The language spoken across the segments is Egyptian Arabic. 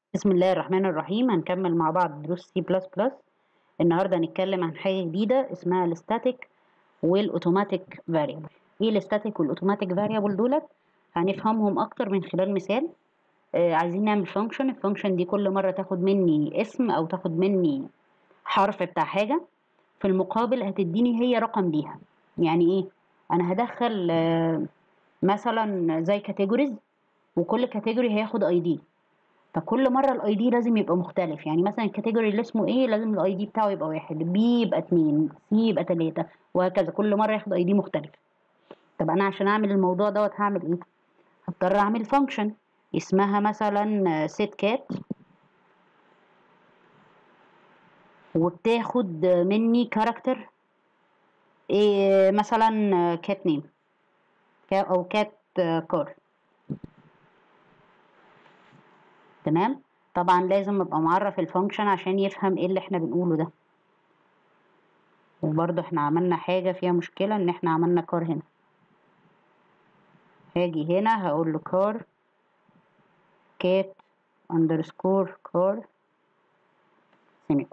بسم الله الرحمن الرحيم هنكمل مع بعض دروس سي بلس بلس النهارده هنتكلم عن حاجه جديده اسمها الستاتيك والاوتوماتيك فاريبل ايه الستاتيك والاوتوماتيك فاريبل دولت هنفهمهم اكتر من خلال مثال آه عايزين نعمل فانكشن الفانكشن دي كل مره تاخد مني اسم او تاخد مني حرف بتاع حاجه في المقابل هتديني هي رقم ليها يعني ايه انا هدخل آه مثلا زي كاتيجوريز وكل كاتيجوري هياخد اي دي فكل مره الاي دي لازم يبقى مختلف يعني مثلا الكاتيجوري اللي اسمه ايه لازم الاي دي بتاعه يبقى واحد بي يبقى اتنين سي يبقى تلاته وهكذا كل مره ياخد اي دي مختلف طب انا عشان اعمل الموضوع دوت هعمل ايه هضطر اعمل فانكشن اسمها مثلا set cat وبتاخد مني كاركتر إيه مثلا كات نيم او كات كار تمام طبعا لازم ابقى معرف الفانكشن عشان يفهم ايه اللي احنا بنقوله ده وبرضه احنا عملنا حاجة فيها مشكلة ان احنا عملنا كار هنا هاجي هنا هقول له كار كات اندرسكور كار سيميكون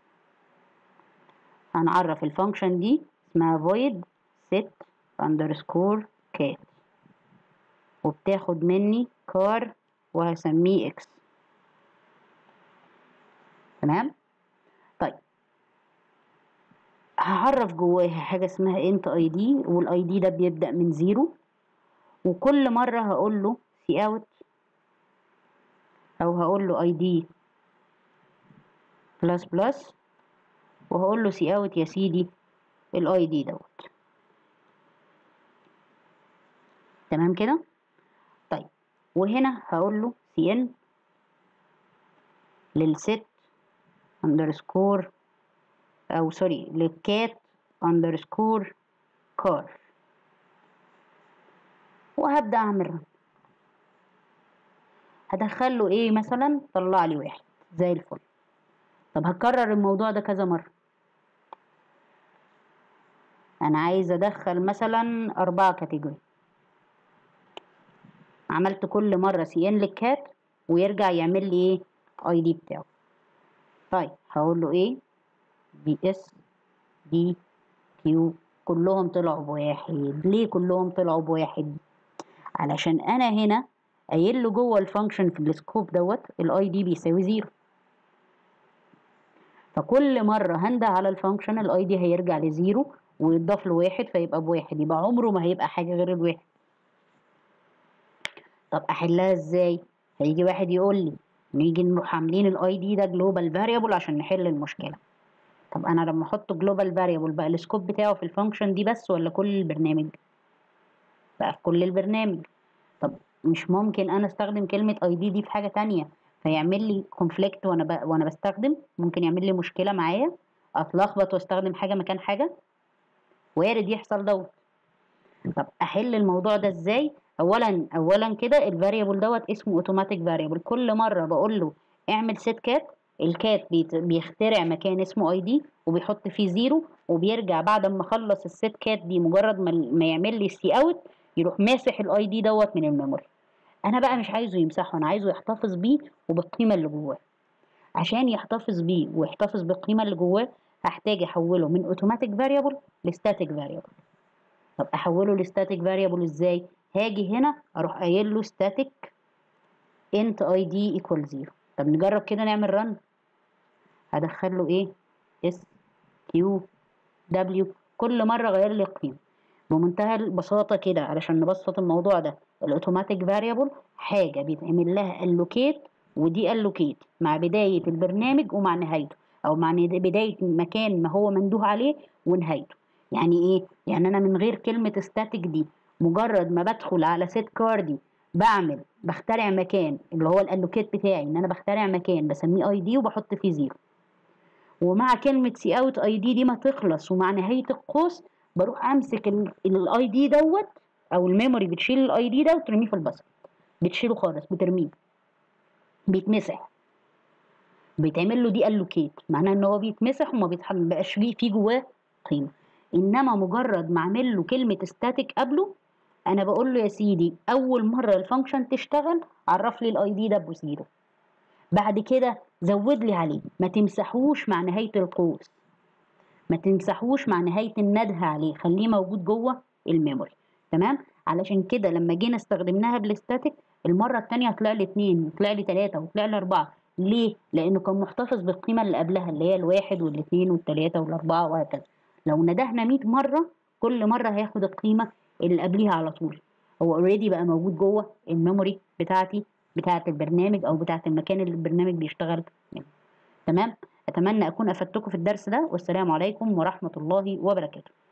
هنعرف الفانكشن دي اسمها void set underscore cat وبتاخد مني كار وهسميه اكس تمام طيب هعرف جواها حاجة اسمها int id والاي دي ده بيبدأ من زيرو وكل مرة هقول له سي اوت او هقول له id بلس بلس وهقول له سي اوت يا سيدي الاي دي دوت تمام كده طيب وهنا هقول له سي ان للست اندرسكور او سوري للكات اندرسكور كار وهبدا اعمل رن هدخل له ايه مثلا طلع لي واحد زي الفل طب هكرر الموضوع ده كذا مره انا عايز ادخل مثلا اربعة كاتيجوري عملت كل مرة سي ان للكات ويرجع يعمل لي ايه اي دي بتاعه طيب هقول له ايه بي اس دي كيو كلهم طلعوا بواحد ليه كلهم طلعوا بواحد علشان انا هنا قايل له جوه الفانكشن في السكوب دوت الاي دي بيساوي زيرو فكل مرة هنده على الفانكشن الاي دي هيرجع لزيرو ويضاف له واحد فيبقى بواحد يبقى عمره ما هيبقى حاجة غير الواحد طب احلها ازاي هيجي واحد يقول لي نيجي نروح عاملين الاي دي ده جلوبال فاريبل عشان نحل المشكله طب انا لما احط جلوبال فاريبل بقى السكوب بتاعه في الفانكشن دي بس ولا كل البرنامج بقى في كل البرنامج طب مش ممكن انا استخدم كلمه اي دي دي في حاجه تانية فيعمل لي كونفليكت وانا ب... وانا بستخدم ممكن يعمل لي مشكله معايا اتلخبط واستخدم حاجه مكان حاجه وارد يحصل دوت طب احل الموضوع ده ازاي اولا اولا كده الفاريبل دوت اسمه اوتوماتيك فاريبل كل مره بقول له اعمل سيت كات الكات بيخترع مكان اسمه اي دي وبيحط فيه زيرو وبيرجع بعد ما اخلص السيت كات دي مجرد ما يعمل لي سي اوت يروح ماسح الاي دي دوت من الميموري انا بقى مش عايزه يمسحه انا عايزه يحتفظ بيه وبالقيمه اللي جواه عشان يحتفظ بيه ويحتفظ بالقيمه اللي جواه هحتاج احوله من اوتوماتيك فاريبل لستاتيك فاريبل طب احوله لستاتيك فاريبل ازاي هاجي هنا اروح قايل له static int id equal 0 طب نجرب كده نعمل رن هدخل له ايه s q w كل مره غير لي القيمه بمنتهى البساطه كده علشان نبسط الموضوع ده الاوتوماتيك فاريبل حاجه بيتعمل لها allocate ودي allocate مع بدايه البرنامج ومع نهايته او مع بدايه مكان ما هو مندوه عليه ونهايته يعني ايه يعني انا من غير كلمه static دي مجرد ما بدخل على سيت كاردي بعمل بخترع مكان اللي هو الالوكيت بتاعي ان انا بخترع مكان بسميه اي دي وبحط فيه زيرو ومع كلمة سي اوت اي دي دي ما تخلص ومع نهاية القوس بروح امسك الاي دي دوت او الميموري بتشيل الاي دي ده وترميه في البصل بتشيله خالص بترميه بيتمسح بيتعمل له دي الوكيت معناه ان هو بيتمسح وما بيبقاش فيه في جواه قيمه انما مجرد ما اعمل له كلمه ستاتيك قبله انا بقول له يا سيدي اول مره الفانكشن تشتغل عرف لي الاي دي ده بزيرو بعد كده زود لي عليه ما تمسحوش مع نهايه القوس ما تمسحوش مع نهايه النده عليه خليه موجود جوه الميموري تمام علشان كده لما جينا استخدمناها بالاستاتيك المره الثانيه طلع لي اتنين وطلع لي تلاته وطلع لي اربعه ليه؟ لانه كان محتفظ بالقيمه اللي قبلها اللي هي الواحد والاثنين والثلاثه والاربعه وهكذا لو ندهنا 100 مره كل مره هياخد القيمه اللي قبليها على طول هو اوريدي بقى موجود جوه الميموري بتاعتي بتاعه البرنامج او بتاعه المكان اللي البرنامج بيشتغل منه تمام اتمنى اكون افدتكم في الدرس ده والسلام عليكم ورحمه الله وبركاته